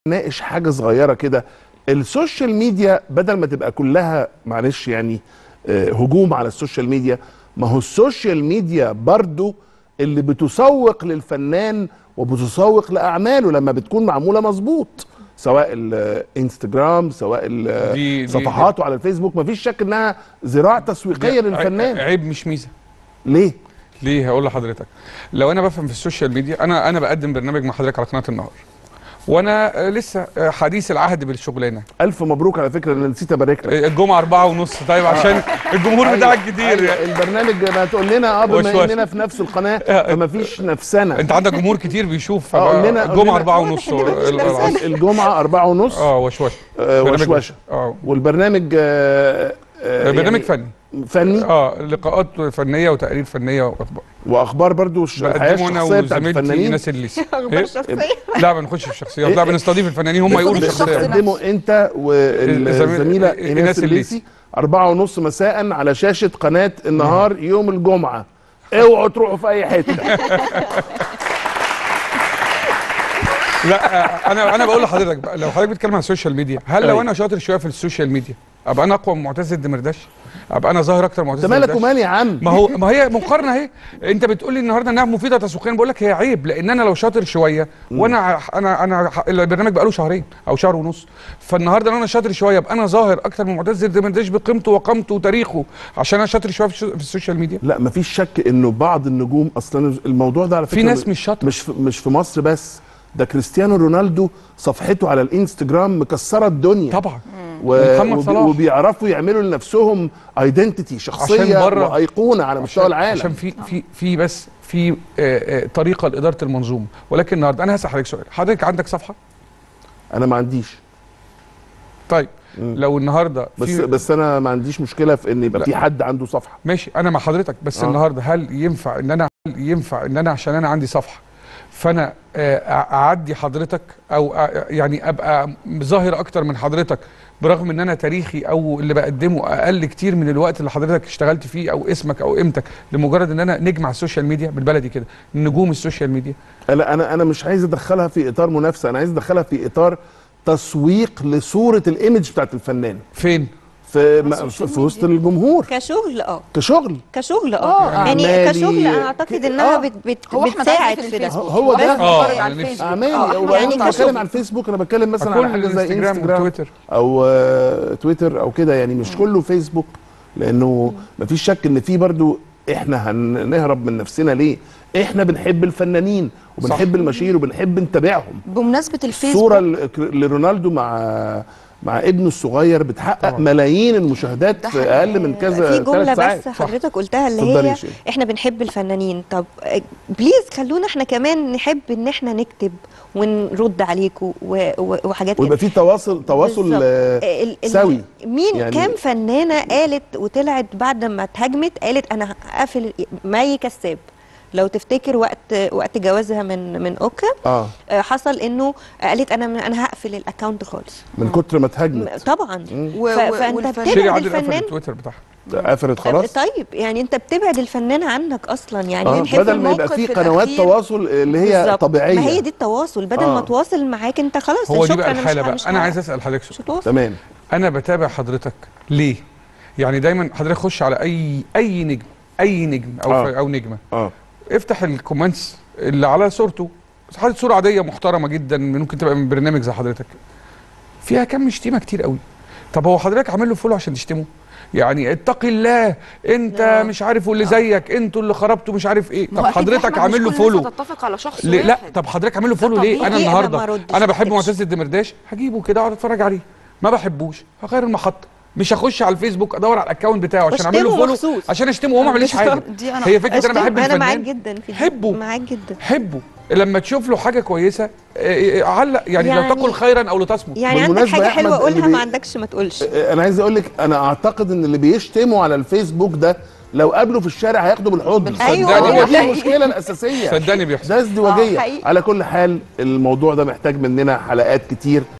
ناقش حاجه صغيره كده السوشيال ميديا بدل ما تبقى كلها معلش يعني آه، هجوم على السوشيال ميديا ما هو السوشيال ميديا برضو اللي بتسوق للفنان وبتسوق لاعماله لما بتكون معموله مظبوط سواء الانستجرام سواء ال- دي- دي- صفحاته على الفيسبوك مفيش شك انها ذراع تسويقيه للفنان عيب مش ميزه ليه ليه هقول لحضرتك لو انا بفهم في السوشيال ميديا انا انا بقدم برنامج مع حضرتك على قناه النهار وانا آه، لسه آه، حديث العهد بالشغلانه الف مبروك على فكره انا نسيت ابارك لك آه، الجمعه أربعة ونص طيب عشان الجمهور بتاعك كتير أيوة، يعني. البرنامج ما تقول لنا اه بما وشوش. اننا في نفس القناه آه. فما فيش نفسنا انت عندك جمهور كتير بيشوف آه، قول لنا- قول الجمعه لنا. أربعة ونص واضح إن مفيش العصر. نفسنا. الجمعة أربعة ونص اه وشوش آه، برنامج- وشوشة اه والبرنامج آه، آه، برنامج يعني فني فني اه لقاءات فنيه وتقارير فنيه واخبار واخبار برضو الش- الحياه بقدمه انا الشخصيه بتاعت وزميلتي الفنانين ايناس الليسي اخبار إيه؟ شخصيه لا ما نخش في الشخصيات لا بنستضيف الفنانين هم يقولوا بنستضيف الشخصيات الشخص بتقدموا انت والزميله إيناس ايناس الليسي الليثي. أربعة ونص مساء على شاشة قناة النهار يوم الجمعة اوعوا تروحوا في أي حتة لا آه، انا انا بقول لحضرتك بقى لو حضرتك بتتكلم عن السوشيال ميديا هل لو أيوة. انا شاطر شويه في السوشيال ميديا ابقى انا اقوى من معتز الدمرداش ابقى انا ظاهر اكتر من معتز انت مالك الدمرداش ومال يا عم ما هو ما هي مقارنه اهي انت بتقول لي النهارده انها مفيده تسويقيا بقول لك هي عيب لان انا لو شاطر شويه وانا ع- انا انا ح- البرنامج بقاله شهرين او شهر ونص فالنهارده لو انا شاطر شويه ابقى انا ظاهر اكتر من معتز الدمرداش بقيمته وقامته وتاريخه عشان انا شاطر شويه في الشو- في السوشيال ميديا لا مفيش شك انه بعض النجوم اصلا الموضوع ده على فكره في ناس مش شاطره مش في مش في مصر بس ده كريستيانو رونالدو صفحته على الانستجرام مكسره الدنيا طبعا و... ومحمد وبي- صلاح. وبيعرفوا يعملوا لنفسهم ايدنتيتي شخصيه عشان بره- وايقونه على مستوى العالم عشان في في في بس في آه، آه، طريقه لاداره المنظومه ولكن النهارده انا هسال حضرتك سؤال حضرتك عندك صفحه انا ما عنديش طيب مم. لو النهارده بس في بس انا ما عنديش مشكله في ان يبقى لا. في حد عنده صفحه ماشي انا مع حضرتك بس آه. آه. النهارده هل ينفع ان انا هل ينفع ان انا عشان انا عندي صفحه فانا آه، أع- اعدي حضرتك او أ- يعني ابقى ظاهر اكتر من حضرتك برغم ان انا تاريخي او اللي بقدمه اقل كتير من الوقت اللي حضرتك اشتغلت فيه او اسمك او قيمتك لمجرد ان انا نجم على السوشيال ميديا بالبلدي كده نجوم السوشيال ميديا انا انا انا مش عايز ادخلها في اطار منافسه انا عايز ادخلها في اطار تسويق لصوره الايمج بتاعت الفنان فين في م- في في وسط الجمهور كشغل اه كشغل كشغل آه، اه يعني أعمالي، كشغل انا اعتقد ك- انها آه. بت بت هو احمد بتساعد عايز في ده الفيسبوك. هو ده. بس- آه، بتفرج على أنا نفسي. الفيسبوك. اعمالي آه، وبعدين يعني انا بتكلم كشغل. عن الفيسبوك انا بتكلم مثلا على كل حاجه زي الانستجرام انستجرام وتويتر او آه، تويتر او كده يعني مش كله فيسبوك لانه مفيش شك ان في برضو احنا هنهرب من نفسنا ليه احنا بنحب الفنانين وبنحب المشاهير وبنحب نتابعهم بمناسبه الفيسبوك الصوره ل- لرونالدو مع مع ابنه الصغير بتحقق طبعا. ملايين المشاهدات ده في حقيقي. اقل من كذا في جمله ثلاث ساعات بس حضرتك قلتها اللي اتفضلي يا هي شيخ. احنا بنحب الفنانين طب آه، بليز خلونا احنا كمان نحب ان احنا نكتب ونرد عليكم و- و- وحاجات كده ويبقى في تواصل تواصل بالظبط. آه، ال- ال- سوي مين يعني- يعني كام فنانه قالت وطلعت بعد ما اتهاجمت قالت انا هقفل مي كساب لو تفتكر وقت وقت جوازها من من اوكا اه آه، حصل انه قالت انا انا هقفل الاكونت خالص من كتر ما اتهاجمت طبعا و- ف- و- فانت والفنان- شيري بتبعد عادل قفل الفنان التويتر بتاعها قفلت خلاص طيب يعني انت بتبعد الفنان عنك اصلا يعني آه بنحب بدل ما يبقى الموقف في في قنوات الأخير. تواصل اللي هي بالظبط. طبيعيه ما هي دي التواصل بدل آه. ما تواصل معاك انت خلاص هو دي شكرا بقى أنا مش الحاله ه- بقى مش انا ه- عايز اسال حضرتك مش سؤال هتواصل تمام انا بتابع حضرتك ليه يعني دايما حضرتك خش على اي اي نجم اي نجم او آه. او نجمه اه افتح الكومنتس اللي على صورته حاطط صوره عاديه محترمه جدا ممكن تبقى من برنامج زي حضرتك فيها كم شتيمه كتير قوي طب هو حضرتك عامل له فولو عشان تشتمه يعني اتقي الله انت آه. مش عارف واللي زيك انتوا اللي خربتوا مش عارف ايه ما طب هو أكيد حضرتك أحمد عامل له مش كل الناس فولو هتتفق على شخص ليه لا واحد. طب حضرتك عامل له فولو ده ليه طبيعي. انا أنا ما النهارده ردش انا بحب ما ردش. معتز الدمرداش هجيبه كده اقعد اتفرج عليه ما بحبوش هغير المحطه مش هخش على الفيسبوك ادور على الاكونت بتاعه عشان اعمل له واشتمه فولو مخصوص. عشان اشتمه وهو ما عمليش حاجه دي انا هي فكره انا بحب انا معاك الفنان جدا في دي. حبه. معاك جدا حبه لما تشوف له حاجه كويسه آه، آه، علق يعني, يعني- لو تقل خيرا او لتصمت يعني عندك بالمناسبة حاجه يا حلوه أحمد، اللي قولها بي- ما عندكش ما تقولش انا عايز اقول لك انا اعتقد ان اللي بيشتموا على الفيسبوك ده لو قابلوا في الشارع هياخدوا بالحضن أيوة، هو هو دي ده. المشكله الاساسيه صدقني بيحصل ده ازدواجيه آه، حقيقي. على كل حال الموضوع ده محتاج مننا حلقات كتير